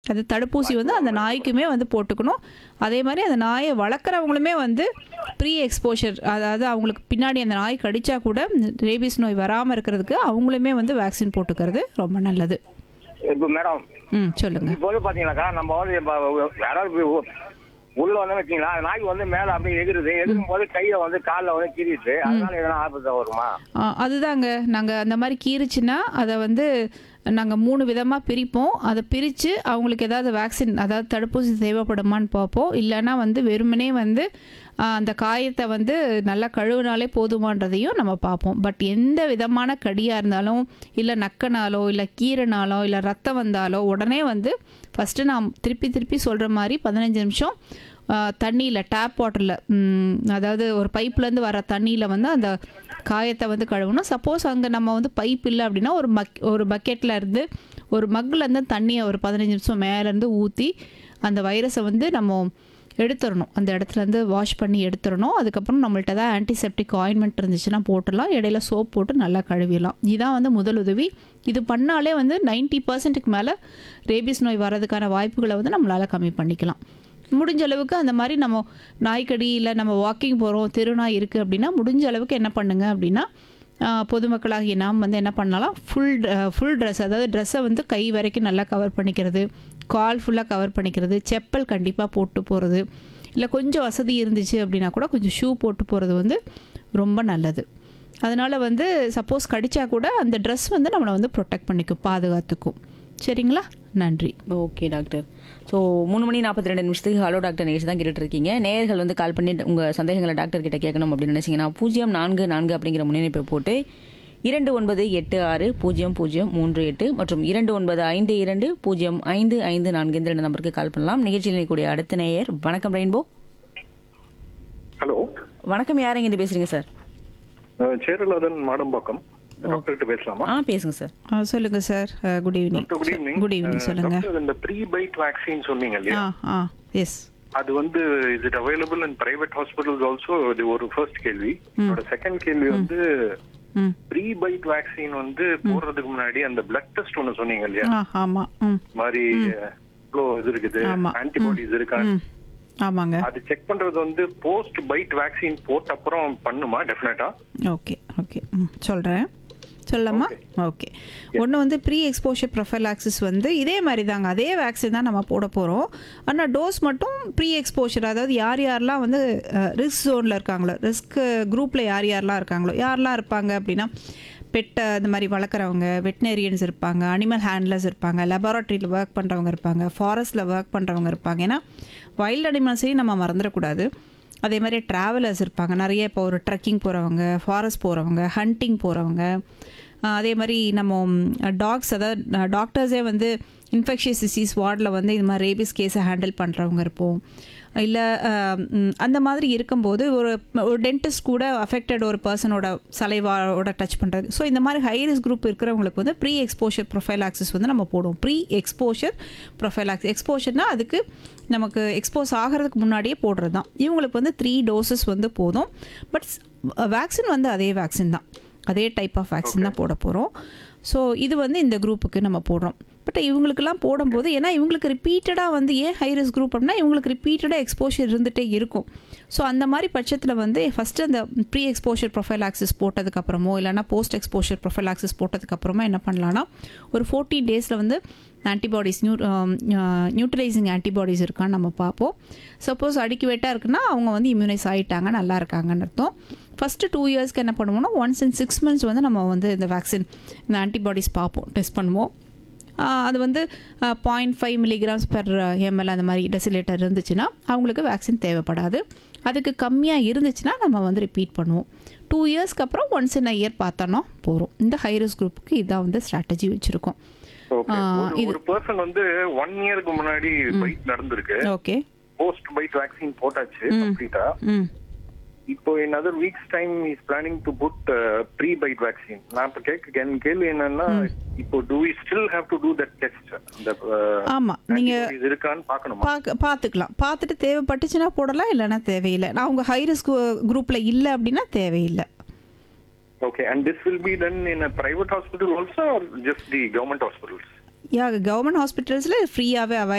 அது தடுப்பூசி வந்து அந்த நாய்க்குமே வந்து போட்டுக்கணும் அதே மாதிரி அந்த நாயை வளர்க்குறவங்களுமே வந்து ப்ரீ எக்ஸ்போஷர் அதாவது அவங்களுக்கு பின்னாடி அந்த நாய் கடிச்சா கூட ரேபிஸ் நோய் வராமல் இருக்கிறதுக்கு அவங்களுமே வந்து வேக்சின் போட்டுக்கிறது ரொம்ப நல்லது இப்போ மேடம் ம் சொல்லுங்கள் இப்போ வந்து பாத்தீங்கன்னாக்கா நம்ம வந்து இப்போ யாராவது போய் உ- உள்ள வந்து வச்சீங்களா நாய் வந்து மேல அப்படியே எகிருது எகிரும் போது கையை வந்து காலில் வந்து கீறிடுது அதனால எதனா ஆபத்து வருமா ஆ, அதுதாங்க நாங்கள் அந்த மாதிரி கீறுச்சுன்னா அதை வந்து நாங்கள் மூணு விதமாக பிரிப்போம் அதை பிரித்து அவங்களுக்கு ஏதாவது வேக்சின் அதாவது தடுப்பூசி தேவைப்படுமான்னு பார்ப்போம் இல்லைன்னா வந்து வெறுமனே வந்து ஆ, அந்த காயத்தை வந்து நல்லா கழுவுனாலே போதுமான்றதையும் நம்ம பார்ப்போம் பட் எந்த விதமான கடியாக இருந்தாலும் இல்லை நக்கனாலோ இல்லை கீரனாலோ இல்லை ரத்தம் வந்தாலோ உடனே வந்து ஃபஸ்ட்டு நான் திருப்பி திருப்பி சொல்கிற மாதிரி பதினஞ்சு நிமிஷம் தண்ணியில் டேப் வாட்டரில் அதாவது ஒரு பைப்லேருந்து வர தண்ணியில் வந்து அந்த காயத்தை வந்து கழுவணும் சப்போஸ் அங்கே நம்ம வந்து பைப் இல்லை அப்படின்னா ஒரு மக் ஒரு பக்கெட்டில் இருந்து ஒரு மக்கில் இருந்து தண்ணியை ஒரு பதினஞ்சு நிமிஷம் மேலேருந்து ஊற்றி அந்த வைரஸை வந்து நம்ம எடுத்துடணும் அந்த இடத்துலேருந்து வாஷ் பண்ணி எடுத்துடணும் அதுக்கப்புறம் நம்மள்ட்ட தான் ஆன்டிசெப்டிக் ஆயின்மெண்ட் இருந்துச்சுன்னா போட்டுடலாம் இடையில சோப் போட்டு நல்லா கழுவிடலாம் இதான் வந்து முதல் உதவி இது பண்ணாலே வந்து நைன்ட்டி பர்சன்ட்டுக்கு மேலே ரேபிஸ் நோய் வர்றதுக்கான வாய்ப்புகளை வந்து நம்மளால் கம்மி பண்ணிக்கலாம் முடிஞ்ச அளவுக்கு அந்த மாதிரி நம்ம நாய்க்கடி இல்லை நம்ம வாக்கிங் போகிறோம் தெருநாய் இருக்குது அப்படின்னா முடிஞ்ச அளவுக்கு என்ன பண்ணுங்க அப்படின்னா ஆஹ், பொதுமக்களாகிய நாம் வந்து என்ன பண்ணலாம் ஃபுல் ஃபுல் ட்ரெஸ் அதாவது ட்ரெஸ்ஸை வந்து கை வரைக்கும் நல்லா கவர் பண்ணிக்கிறது கால் ஃபுல்லாக கவர் பண்ணிக்கிறது செப்பல் கண்டிப்பாக போட்டு போகிறது இல்லை கொஞ்சம் வசதி இருந்துச்சு அப்படின்னா கூட கொஞ்சம் ஷூ போட்டு போகிறது வந்து ரொம்ப நல்லது அதனால் வந்து சப்போஸ் கடிச்சா கூட அந்த ட்ரெஸ் வந்து நம்மளை வந்து ப்ரொடெக்ட் பண்ணிக்கும் பாதுகாத்துக்கும் சரிங்களா நன்றி ஓகே டாக்டர் ஸோ மூணு மணி நாற்பத்தி ரெண்டு நிமிஷத்துக்கு ஹலோ டாக்டர் நிகழ்ச்சி தான் கேட்டுட்டு இருக்கீங்க நேயர்கள் வந்து கால் பண்ணி உங்கள் சந்தேகங்களை டாக்டர் கிட்ட கேட்கணும் அப்படின்னு நினைச்சீங்கன்னா பூஜ்ஜியம் நான்கு நான்கு அப்படிங்கிற முன்னணிப்பை போட்டு இரண்டு ஒன்பது எட்டு ஆறு பூஜ்ஜியம் பூஜ்ஜியம் மூன்று எட்டு மற்றும் இரண்டு ஒன்பது ஐந்து இரண்டு பூஜ்ஜியம் ஐந்து ஐந்து நான்கு இந்த ரெண்டு நம்பருக்கு கால் பண்ணலாம் நிகழ்ச்சியில் இருக்கக்கூடிய அடுத்த நேயர் வணக்கம் ரெயின்போ ஹலோ வணக்கம் யாருங்க இது பேசுறீங்க சார் சேரலாதன் மாடம்பாக்கம் டாக்டர் கிட்ட பேசலாமா ஆ பேசுங்க சார் ஆ சொல்லுங்கள் sir good evening doctor good evening good evening சொல்லுங்கள் டாக்டர் இந்த ப்ரீ பைட் வேக்சின் சொன்னீங்க இல்லையா ஆ ஆ எஸ் அது வந்து is it available in private hospitals also இது ஒரு ஃபர்ஸ்ட் கேள்வி என்னோட செகண்ட் கேள்வி வந்து ம் ப்ரீ பைட் வேக்சின் வந்து போடுறதுக்கு முன்னாடி அந்த பிளட் டெஸ்ட் ஒன்னு சொன்னீங்க இல்லையா ஆ ஆமாம் ம் இந்த மாதிரி இவ்வளோ இது இருக்குது ஆமா. ஆன்டிபாடிஸ் இருக்கா ம் ஆமாங்க அது செக் பண்றது வந்து போஸ்ட் பைட் வேக்சின் போட்ட அப்புறம் பண்ணுமா டெஃபினட்டா ஓகே ஓகே ம் சொல்கிறேன் சொல்லலாமா ஓகே ஒன்று வந்து ப்ரீ எக்ஸ்போஷர் ப்ரொஃபைலாக்சிஸ் வந்து இதே மாதிரி தாங்க அதே வேக்சின் தான் நம்ம போட போகிறோம் ஆனால் டோஸ் மட்டும் ப்ரீ எக்ஸ்போஷர் அதாவது யார் யாரெல்லாம் வந்து ரிஸ்க் ஜோனில் இருக்காங்களோ ரிஸ்க் குரூப்பில் யார் யாரெல்லாம் இருக்காங்களோ யாரெல்லாம் இருப்பாங்க அப்படின்னா பெட்டை இந்த மாதிரி வளர்க்குறவங்க வெட்டினரியன்ஸ் இருப்பாங்க அனிமல் ஹேண்ட்லர்ஸ் இருப்பாங்க லெபார்ட்டரியில் ஒர்க் பண்ணுறவங்க இருப்பாங்க ஃபாரஸ்ட்டில் ஒர்க் பண்ணுறவங்க இருப்பாங்க ஏன்னா வைல்ட் அனிமல்ஸையும் நம்ம மறந்துடக்கூடாது அதே மாதிரி ட்ராவலர்ஸ் இருப்பாங்க நிறைய இப்போ ஒரு ட்ரெக்கிங் போகிறவங்க ஃபாரஸ்ட் போகிறவங்க ஹண்டிங் போகிறவங்க அதே மாதிரி நம்ம டாக்ஸ் அதாவது டாக்டர்ஸே வந்து இன்ஃபெக்ஷியஸ் டிசீஸ் வார்டில் வந்து இது மாதிரி ரேபிஸ் கேஸை ஹேண்டில் பண்ணுறவங்க இருப்போம் இல்லை அந்த மாதிரி இருக்கும்போது ஒரு ஒரு டென்டிஸ்ட் கூட அஃபெக்டட் ஒரு பர்சனோட சலைவாவோட டச் பண்ணுறது ஸோ இந்த மாதிரி ஹை ரிஸ்க் குரூப் இருக்கிறவங்களுக்கு வந்து ப்ரீ எக்ஸ்போஷர் ப்ரொஃபைல் ஆக்சஸ் வந்து நம்ம போடுவோம் ப்ரீ எக்ஸ்போஷர் ப்ரொஃபைல் ஆக்சஸ் எக்ஸ்போஷர்னா அதுக்கு நமக்கு எக்ஸ்போஸ் ஆகிறதுக்கு முன்னாடியே போடுறது தான் இவங்களுக்கு வந்து த்ரீ டோசஸ் வந்து போதும் பட் வேக்சின் வந்து அதே வேக்சின் தான் அதே டைப் ஆஃப் வேக்சின் தான் போட போகிறோம் ஸோ இது வந்து இந்த குரூப்புக்கு நம்ம போடுறோம் பட் இவங்களுக்கெல்லாம் போடும்போது ஏன்னா இவங்களுக்கு ரிப்பீட்டடாக வந்து ஏன் ஹை ரிஸ்க் குரூப் அப்படின்னா இவங்களுக்கு ரிப்பீட்டடாக எக்ஸ்போஷர் இருந்துகிட்டே இருக்கும் ஸோ அந்த மாதிரி பட்சத்தில் வந்து ஃபஸ்ட்டு அந்த ப்ரீ எக்ஸ்போஷர் ப்ரொஃபைல் ஆக்சஸ் போட்டதுக்கப்புறமோ இல்லைனா போஸ்ட் எக்ஸ்போஷர் ப்ரொஃபைல் ஆக்சஸ் போட்டதுக்கப்புறமா என்ன பண்ணலான்னா ஒரு ஃபோர்டீன் டேஸில் வந்து ஆன்டிபாடிஸ் நியூ நியூட்ரலைசிங் ஆன்டிபாடிஸ் இருக்கான்னு நம்ம பார்ப்போம் சப்போஸ் அடிக்குவேட்டாக இருக்குன்னா அவங்க வந்து இம்யூனைஸ் ஆகிட்டாங்க நல்லா இருக்காங்கன்னு அர்த்தம் ஃபஸ்ட்டு டூ இயர்ஸ்க்கு என்ன பண்ணுவோம்னா ஒன்ஸ் இன் சிக்ஸ் மந்த்ஸ் வந்து நம்ம வந்து இந்த வேக்சின் இந்த ஆன்டிபாடிஸ் பார்ப்போம் டெஸ்ட் பண்ணுவோம் ஆஹ் அது வந்து point five milligrams per ML அந்த மாதிரி டெசிலேட்டர் இருந்துச்சுன்னா அவங்களுக்கு வேக்சின் தேவைப்படாது அதுக்கு கம்மியாக இருந்துச்சுன்னா நம்ம வந்து ரிப்பீட் பண்ணுவோம் டூ இயர்ஸ்க்கு அப்புறம் ஒன்ஸ் இன் இயர் பார்த்தோன்னா போகிறோம் இந்த ஹைரிஸ் குரூப்புக்கு இதான் வந்து ஸ்ட்ராட்டஜி வச்சுருக்கோம் ஓகே ஒரு பர்சன் வந்து ஒன் இயருக்கு முன்னாடி பைட் நடந்திருக்கு ஓகே போஸ்ட் பைட் வேக்சின் போட்டாச்சு கம்ப்ளீட்டா ம் இப்போ in other weeks time is planning to put pre bite vaccine நான் இப்ப கேட்க என் கேள்வி என்னன்னா இப்போ do we still have to do that test அந்த ஆமா, நீங்க- antibodies இருக்கான்னு பார்க்கணுமா பார்க்க பார்த்துக்கலாம் பார்த்துட்டு தேவைப்பட்டுச்சுன்னா போடலாம் இல்லைன்னா தேவையில்லை நான் உங்கள் ஹை ரிஸ்க் குரூப்பில் இல்லை அப்படின்னா தேவையில்லை okay and this will be done in a private hospital also or just the government hospitals yeah government ஹாஸ்பிட்டல்ஸில் ஃப்ரீயாகவே அவை